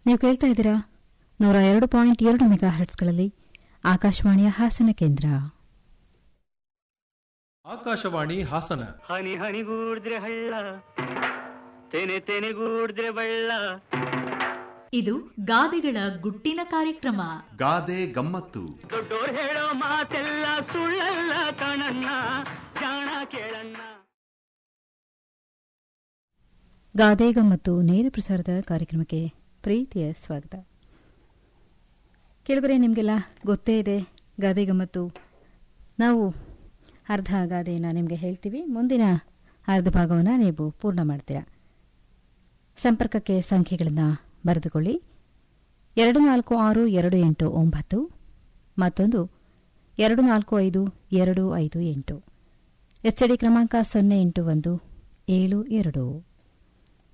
ನೀವು ಕೇಳ್ತಾ ಇದ್ದೀರಾ ನೂರ ಎರಡು ಪಾಯಿಂಟ್ ಎರಡು ಮೆಗಾ ಹರ್ಟ್ಸ್ಗಳಲ್ಲಿ ಆಕಾಶವಾಣಿಯ ಹಾಸನ ಕೇಂದ್ರ ಆಕಾಶವಾಣಿ ಹಾಸನ ಹನಿ ಹನಿಗೂಡಿದ್ರೆ ಹಳ್ಳ ತೆನೆ ತೆನೆಗೂಡಿದ್ರೆ ಬಳ್ಳ ಇದು ಗಾದೆಗಳ ಗುಟ್ಟಿನ ಕಾರ್ಯಕ್ರಮ ಗಾದೆ ಗಮ್ಮತ್ತು ದೊಡ್ಡೋರ್ ಹೇಳೋ ಮಾತೆಲ್ಲ ಸುಳ್ಳಲ್ಲ ಕಣಣ್ಣ ಜಾಣ ಕೇಳಣ್ಣ ಗಾದೇಗ ಮತ್ತು ನೇರ ಪ್ರಸಾರದ ಕಾರ್ಯಕ್ರಮಕ್ಕೆ ಪ್ರೀತಿಯ ಸ್ವಾಗತ ಕೆಳಗರೆ ನಿಮಗೆಲ್ಲ ಗೊತ್ತೇ ಇದೆ ಗಾದೆಗ ಮತ್ತು ನಾವು ಅರ್ಧ ಗಾದೆಯನ್ನು ನಿಮಗೆ ಹೇಳ್ತೀವಿ ಮುಂದಿನ ಅರ್ಧ ಭಾಗವನ್ನು ನೀವು ಪೂರ್ಣ ಮಾಡ್ತೀರಾ ಸಂಪರ್ಕಕ್ಕೆ ಸಂಖ್ಯೆಗಳನ್ನು ಬರೆದುಕೊಳ್ಳಿ ಎರಡು ನಾಲ್ಕು ಆರು ಎರಡು ಎಂಟು ಒಂಬತ್ತು ಮತ್ತೊಂದು ಎರಡು ನಾಲ್ಕು ಐದು ಎರಡು ಐದು ಎಂಟು ಎಸ್ಟಡಿ ಕ್ರಮಾಂಕ ಸೊನ್ನೆ ಎಂಟು ಒಂದು ಏಳು ಎರಡು